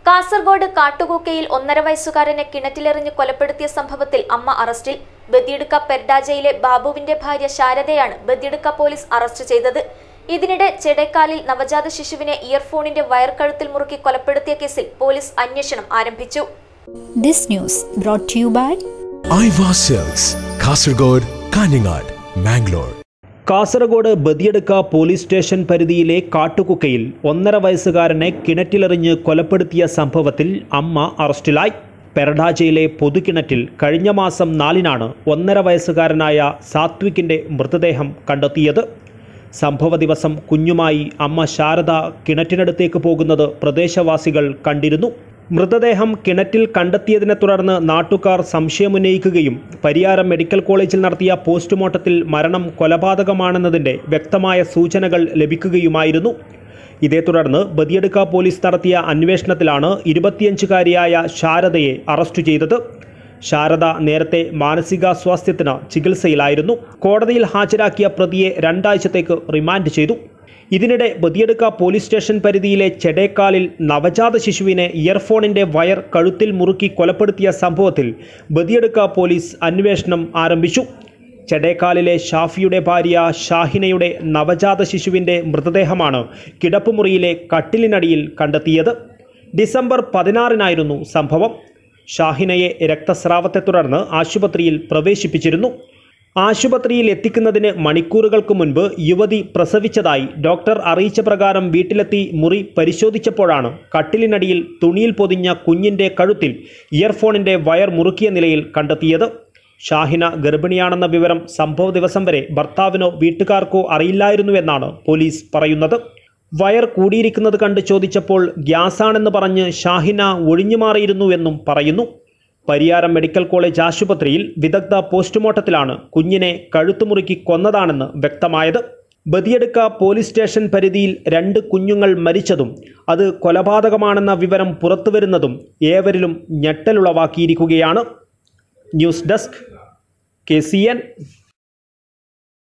കാസർഗോഡ് കാട്ടുകൂക്കയിൽ ഒന്നര വയസ്സുകാരനെ കിണറ്റിലെറിഞ്ഞ് കൊലപ്പെടുത്തിയ സംഭവത്തിൽ അമ്മ അറസ്റ്റിൽ ബദിയടുക്ക പെർഡാജയിലെ ബാബുവിന്റെ ഭാര്യ ശാരദയാണ് ബദിയടുക്ക പോലീസ് അറസ്റ്റ് ചെയ്തത് ഇതിനിടെ ചെടൈക്കാലിൽ നവജാത ശിശുവിനെ ഇയർഫോണിന്റെ വയർക്കഴുത്തിൽ മുറുക്കി കൊലപ്പെടുത്തിയ കേസിൽ പോലീസ് അന്വേഷണം ആരംഭിച്ചു This news brought to you by Aiwa sales Kasaragod Kanhangad Mangalore Kasaragod Badiyadka police station പരിധിയിലെ കാട്ടുകുക്കയിൽ ഒന്നര വയസ്സുകാരനെ കിണറ്റിലെറിഞ്ഞ് കൊലപ്പെടുത്തിയ സംഭവത്തിൽ അമ്മ അറസ്റ്റിലായി പെരഡാജയിലെ പൊതുകിണറ്റിൽ കഴിഞ്ഞ മാസം നാലിനാണ് ഒന്നര വയസ്സുകാരനായ സാത്വിക്കിൻ്റെ മൃതദേഹം കണ്ടെത്തിയത് സംഭവ ദിവസം കുഞ്ഞുമായി അമ്മ ശാരദ കിണറ്റിനടുത്തേക്ക് പോകുന്നത് പ്രദേശവാസികൾ കണ്ടിരുന്നു മൃതദേഹം കിണറ്റിൽ കണ്ടെത്തിയതിനെ തുടർന്ന് നാട്ടുകാർ സംശയമുന്നയിക്കുകയും പരിയാരം മെഡിക്കൽ കോളേജിൽ നടത്തിയ പോസ്റ്റ്മോർട്ടത്തിൽ മരണം കൊലപാതകമാണെന്നതിൻ്റെ വ്യക്തമായ സൂചനകൾ ലഭിക്കുകയുമായിരുന്നു ഇതേ തുടർന്ന് ബദിയടുക്ക പോലീസ് നടത്തിയ അന്വേഷണത്തിലാണ് ഇരുപത്തിയഞ്ചുകാരിയായ ശാരദയെ അറസ്റ്റ് ചെയ്തത് ശാരദ നേരത്തെ മാനസികാസ്വാസ്ഥ്യത്തിന് ചികിത്സയിലായിരുന്നു കോടതിയിൽ ഹാജരാക്കിയ പ്രതിയെ രണ്ടാഴ്ചത്തേക്ക് റിമാൻഡ് ചെയ്തു ഇതിനിടെ ബദിയടുക്ക പോലീസ് സ്റ്റേഷൻ പരിധിയിലെ ചെടേക്കാലിൽ നവജാത ശിശുവിനെ ഇയർഫോണിന്റെ വയർ കഴുത്തിൽ മുറുക്കി കൊലപ്പെടുത്തിയ സംഭവത്തിൽ ബദിയടുക്ക പോലീസ് അന്വേഷണം ആരംഭിച്ചു ചെടേക്കാലിലെ ഷാഫിയുടെ ഭാര്യ ഷാഹിനയുടെ നവജാത ശിശുവിൻ്റെ മൃതദേഹമാണ് കിടപ്പുമുറിയിലെ കട്ടിലിനടിയിൽ കണ്ടെത്തിയത് ഡിസംബർ പതിനാറിനായിരുന്നു സംഭവം ഷാഹിനയെ രക്തസ്രാവത്തെ തുടർന്ന് ആശുപത്രിയിൽ പ്രവേശിപ്പിച്ചിരുന്നു ആശുപത്രിയിൽ എത്തിക്കുന്നതിന് മണിക്കൂറുകൾക്ക് മുൻപ് യുവതി പ്രസവിച്ചതായി ഡോക്ടർ അറിയിച്ച പ്രകാരം വീട്ടിലെത്തി മുറി പരിശോധിച്ചപ്പോഴാണ് കട്ടിലിനടിയിൽ തുണിയിൽ പൊതിഞ്ഞ കുഞ്ഞിൻ്റെ കഴുത്തിൽ ഇയർഫോണിൻ്റെ വയർ മുറുക്കിയ നിലയിൽ കണ്ടെത്തിയത് ഷാഹിന ഗർഭിണിയാണെന്ന വിവരം സംഭവ ദിവസം വരെ ഭർത്താവിനോ വീട്ടുകാർക്കോ അറിയില്ലായിരുന്നുവെന്നാണ് പോലീസ് പറയുന്നത് വയർ കൂടിയിരിക്കുന്നത് കണ്ട് ചോദിച്ചപ്പോൾ ഗ്യാസാണെന്ന് പറഞ്ഞ് ഷാഹിന ഒഴിഞ്ഞുമാറിയിരുന്നുവെന്നും പറയുന്നു പരിയാരം മെഡിക്കൽ കോളേജ് ആശുപത്രിയിൽ വിദഗ്ധ പോസ്റ്റ്മോർട്ടത്തിലാണ് കുഞ്ഞിനെ കഴുത്തുമുറുക്കി കൊന്നതാണെന്ന് വ്യക്തമായത് ബദിയടുക്ക പോലീസ് സ്റ്റേഷൻ പരിധിയിൽ രണ്ട് കുഞ്ഞുങ്ങൾ മരിച്ചതും അത് കൊലപാതകമാണെന്ന വിവരം പുറത്തുവരുന്നതും ഏവരിലും ഞെട്ടലുളവാക്കിയിരിക്കുകയാണ് news desk K C N